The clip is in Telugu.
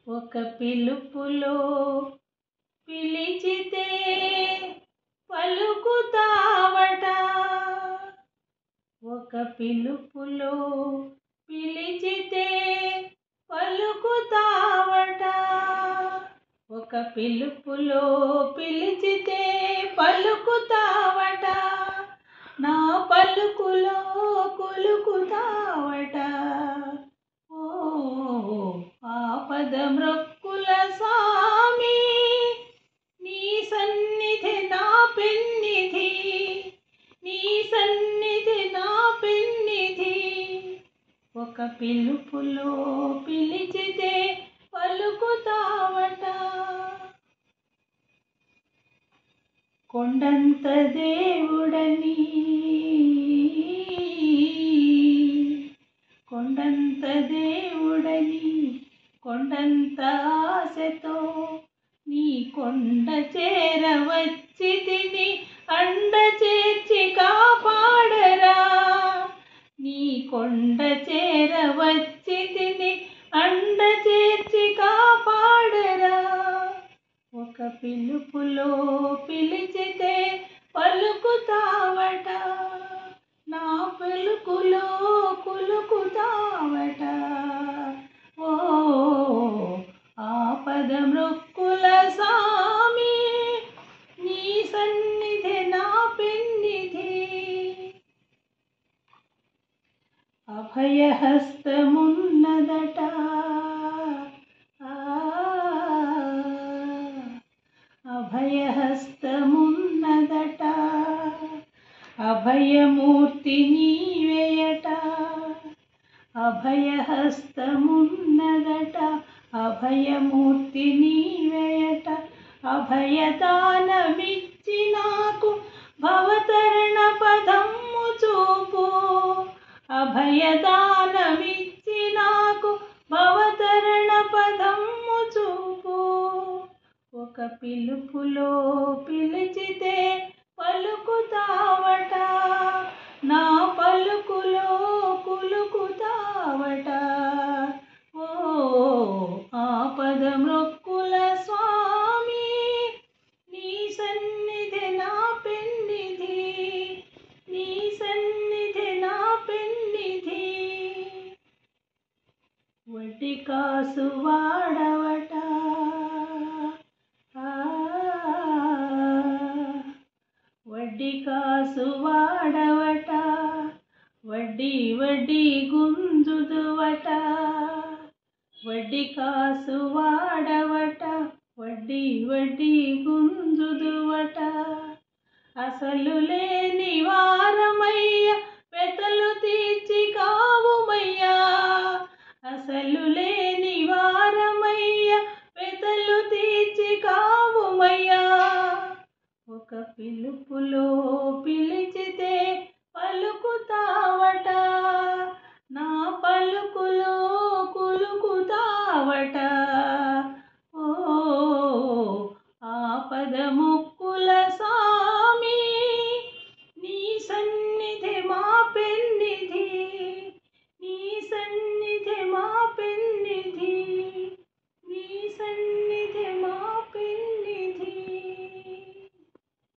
ఒక పిలుపులో పిలిచితే పలుకుతావట ఒక పిలుపులో పిలిచితే పలుకుతావట ఒక పిలుపులో పిలిచితే పలుకుతావట నా పలుకులో కొలుకుతావట ఓ ఆపద మ్రొక్కుల సామి నీ సన్నిధి నా పెన్నిధి నీ సన్నిధి నా పెన్నిధి ఒక పిలుపులో పిలిచితే పలుకుతావట కొండంత దేవుడని కొండంత దేవుడని కొండంత ఆశతో నీ కొండ చేరవచ్చి తిని అండ చేర్చి కాపాడరా నీ కొండ చేరవచ్చి తిని అండ చేర్చి కాపాడరా ఒక పిలుపులో పిలిచితే పలుకుతావట నా పిలుపులో కులుకుతావట ఓ ఆపద మృక్కుల సామి నీ సన్నిధి నా పెన్నిధి అభయహస్తమున్నదట ఆ, అభయహస్తమున్నదట అభయమూర్తి నీవేయట అభయహస్తమున్నదట అభయమూర్తి నీవేయట అభయదానమిచ్చి నాకు భవతరణ పదమ్ము చూపు అభయదానమిచ్చి నాకు భవతరణ పదమ్ము చూపు ఒక పిలుపులో పిలిచితే పలుకుతావట నా పలుకులో కులుకుతావట ఓ ఆపద మృక్కుల స్వామి నీ సన్నిధి నా పెన్నిధి నీ సన్నిధి నా పెన్నిధి వడ్డీ కాసు వాడవట ఆ, వడ్డీ కాసు వాడవట వడ్డీ వడ్డీ గుంజుదువట వడ్డీ కాసు వాడవట వడ్డీ వడ్డీ గుంజుదువట అసలు లేని వారమయ్య